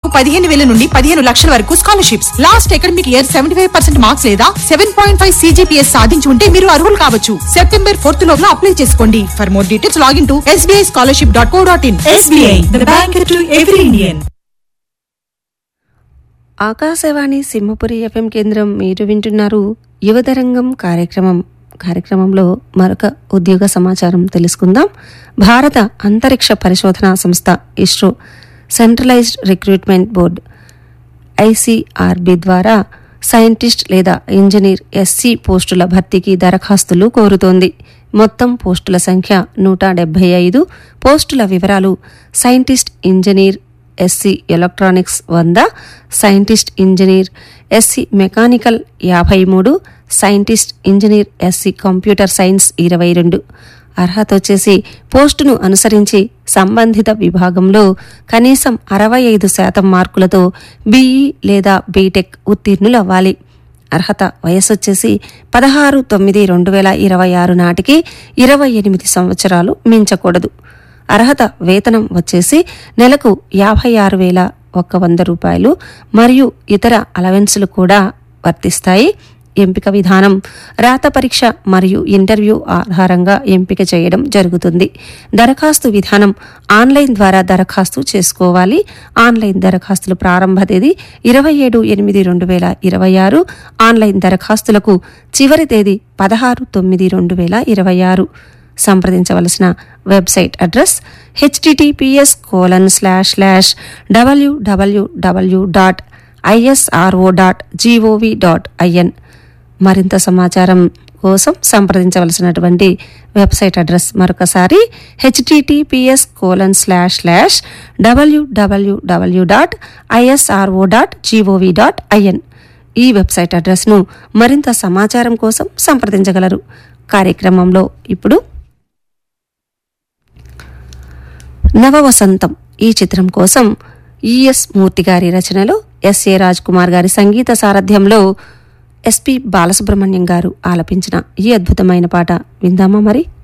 పదిహేను వేల నుండి పదిహేను లక్షల వరకు scholarships last academic year seventy five percent marks లేదా సెవెన్ పాయింట్ ఫైవ్ సీజీపీఎస్ సాధించి ఉంటే మీరు అర్హులు కావచ్చు సెప్టెంబర్ ఫోర్త్ లోపల అప్లై చేసుకోండి for more details login to SBI scholarship dot co dot in SBI, the bank to every Indian. Akashvani Simhapuri FM కేంద్రం మీరు వింటున్నారు యువతరంగం కార్యక్రమం కార్యక్రమంలో మరొక ఉద్యోగ సమాచారం తెలుసుకుందాం భారత అంతరిక్ష పరిశోధనా సంస్థ ISRO centralised recruitment board ICRB ద్వారా సైంటిస్ట్ లేదా ఇంజనీర్ ఎస్సీ పోస్టుల భర్తీకి దరఖాస్తులు కోరుతోంది మొత్తం పోస్టుల సంఖ్య నూట డెబ్బై ఐదు పోస్టుల వివరాలు సైంటిస్ట్ ఇంజనీర్ ఎస్సీ ఎలక్ట్రానిక్స్ వంద సైంటిస్ట్ ఇంజనీర్ ఎస్సీ మెకానికల్ యాభై మూడు scientist engineer SC computer science ఇరవై రెండు అర్హత వచ్చేసి పోస్టును అనుసరించి సంబంధిత విభాగంలో కనీసం అరవై ఐదు శాతం మార్కులతో బీఈ లేదా బీటెక్ ఉత్తీర్ణులవ్వాలి అర్హత వయసు వచ్చేసి పదహారు తొమ్మిది రెండు వేల ఇరవై ఆరు నాటికి ఇరవై ఎనిమిది సంవత్సరాలు మించకూడదు అర్హత వేతనం వచ్చేసి నెలకు యాభై ఆరు వేల ఒక్క వంద రూపాయలు మరియు ఇతర అలవెన్సులు కూడా వర్తిస్తాయి ఎంపిక విధానం రాత పరీక్ష మరియు ఇంటర్వ్యూ ఆధారంగా ఎంపిక చేయడం జరుగుతుంది దరఖాస్తు విధానం ఆన్లైన్ ద్వారా దరఖాస్తు చేసుకోవాలి ఆన్లైన్ దరఖాస్తులు ప్రారంభ తేదీ ఇరవై ఏడు ఎనిమిది రెండు వేల ఇరవై ఆరు ఆన్లైన్ దరఖాస్తులకు చివరి తేదీ పదహారు తొమ్మిది రెండు వేల ఇరవై ఆరు సంప్రదించవలసిన website address HTTPS colon slash slash WWW dot ISRO dot GOV dot IN మరింత సమాచారం కోసం సంప్రదించవలసినటువంటి వెబ్సైట్ అడ్రస్ మరొకసారి HTTPS colon slash slash WWW dot ISRO dot GOV dot IN ఈ వెబ్సైట్ అడ్రస్ను మరింత సమాచారం కోసం సంప్రదించగలరు కార్యక్రమంలో ఇప్పుడు నవవసంతం ఈ చిత్రం కోసం ఈఎస్ మూర్తి గారి రచనలో ఎస్ఏ రాజ్ కుమార్ గారి సంగీత సారథ్యంలో ఎస్పి బాలసుబ్రహ్మణ్యం గారు ఆలపించిన ఈ అద్భుతమైన పాట విందామా మరి